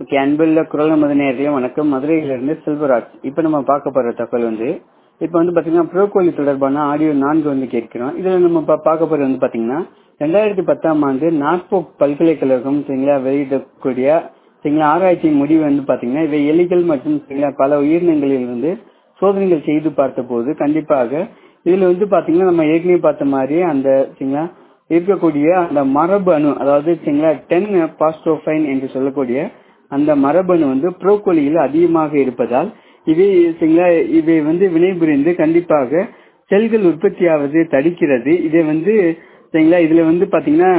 okay அன்புள்ள குரல் நமது நேர்களே வணக்கம் மதுரையிலிருந்து செல்வராஜ் இப்போ நம்ம பார்க்க போற தகவல் வந்து இப்போ வந்து பாத்தீங்கன்னா ப்ரோகோலி தொடர்பான ஆடியோ நான்கு வந்து கேட்கிறோம் இதுல நம்ம பா- பார்க்க போறது வந்து பாத்தீங்கன்னா ரெண்டாயிரத்தி பத்தாம் ஆண்டு நாக்போக் பல்கலைக்கழகம் சரிங்களா வெளியிடக்கூடிய சரிங்களா ஆராய்ச்சியின் முடிவு வந்து பாத்தீங்கன்னா இவை எலிகள் மற்றும் சரிங்களா பல உயிரினங்களில் இருந்து சோதனைகள் செய்து பார்த்த போது கண்டிப்பாக இதுல வந்து பாத்தீங்கன்னா நம்ம ஏற்கனவே பார்த்த மாதிரி அந்த சரிங்களா இருக்கக்கூடிய அந்த மரபு அணு அதாவது சரிங்களா டென் பாஸ்டோஃபைன் என்று சொல்லக்கூடிய அந்த மரபணு வந்து புரோக்கோலியில் அதிகமாக இருப்பதால் இவை சரிங்களா இவை வந்து வினைபுரிந்து கண்டிப்பாக செல்கள் உற்பத்தியாவது தடுக்கிறது இதை வந்து சரிங்களா இதுல வந்து பாத்தீங்கன்னா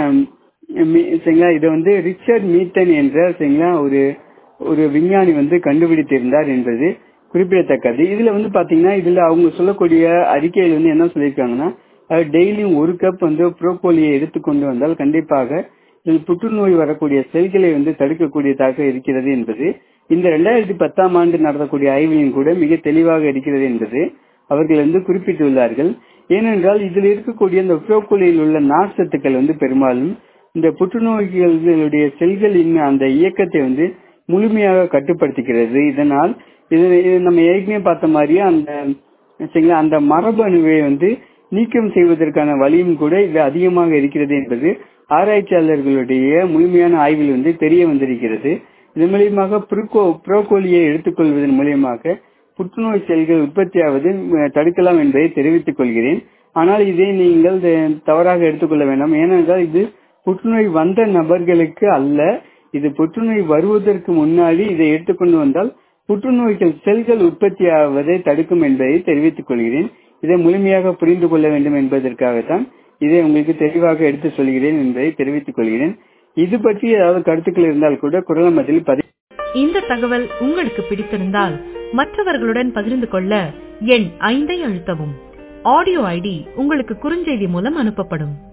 மீ- சரிங்களா இதை வந்து ரிச்சர்ட் மீட்டன் என்ற சரிங்களா ஒரு ஒரு விஞ்ஞானி வந்து கண்டுபிடித்திருந்தார் என்பது குறிப்பிடத்தக்கது இதுல வந்து பாத்தீங்கன்னா இதுல அவங்க சொல்லக்கூடிய அறிக்கையில் வந்து என்ன சொல்லியிருக்காங்கன்னா டெய்லியும் ஒரு கப் வந்து புரோக்கோலியை எடுத்துக்கொண்டு வந்தால் கண்டிப்பாக இதில் புற்றுநோய் வரக்கூடிய செல்களை வந்து தடுக்கக்கூடியதாக இருக்கிறது என்பது இந்த ரெண்டாயிரத்தி பத்தாம் ஆண்டு நடத்தக்கூடிய ஆய்விலும் கூட மிக தெளிவாக இருக்கிறது என்பது அவர்கள் வந்து குறிப்பிட்டுள்ளார்கள் ஏனென்றால் இதில் இருக்கக்கூடிய இந்த புரோக்கோலியில் உள்ள நார்ச்சத்துக்கள் வந்து பெரும்பாலும் இந்த புற்றுநோய்களுடைய செல்களின் அந்த இயக்கத்தை வந்து முழுமையாக கட்டுப்படுத்துகிறது இதனால் இது இது நம்ம ஏற்கனவே பார்த்த மாதிரியே அந்த சரிங்களா அந்த மரபணுவை வந்து நீக்கம் செய்வதற்கான வழியும் கூட இது அதிகமாக இருக்கிறது என்பது ஆராய்ச்சியாளர்களுடைய முழுமையான ஆய்வில் வந்து தெரிய வந்திருக்கிறது இதன் மூலியமாக புரோக்கோ புரோக்கோலியை எடுத்துக்கொள்வதன் மூலியமாக புற்றுநோய் செல்கள் உற்பத்தியாவது அஹ், தடுக்கலாம் என்பதை தெரிவித்துக் கொள்கிறேன் ஆனால் இதை நீங்கள் த- தவறாக எடுத்துக்கொள்ள வேண்டாம் ஏனென்றால் இது புற்றுநோய் வந்த நபர்களுக்கு அல்ல இது புற்றுநோய் வருவதற்கு முன்னாடி இதை எடுத்துக்கொண்டு வந்தால் புற்றுநோய்கள் செல்கள் உற்பத்தியாவதை தடுக்கும் என்பதை தெரிவித்துக் கொள்கிறேன் இதை முழுமையாக புரிந்து கொள்ள வேண்டும் என்பதற்காகத்தான் இதை உங்களுக்கு தெளிவாக எடுத்து சொல்கிறேன் என்பதை தெரிவித்துக் கொள்கிறேன் இது பற்றி ஏதாவது கருத்துக்கள் இருந்தால் கூட குரல் மத்தியில் பதிவு இந்த தகவல் உங்களுக்கு பிடித்திருந்தால் மற்றவர்களுடன் பகிர்ந்து கொள்ள எண் ஐந்தை அழுத்தவும் ஆடியோ ஐடி உங்களுக்கு குறுஞ்செய்தி மூலம் அனுப்பப்படும்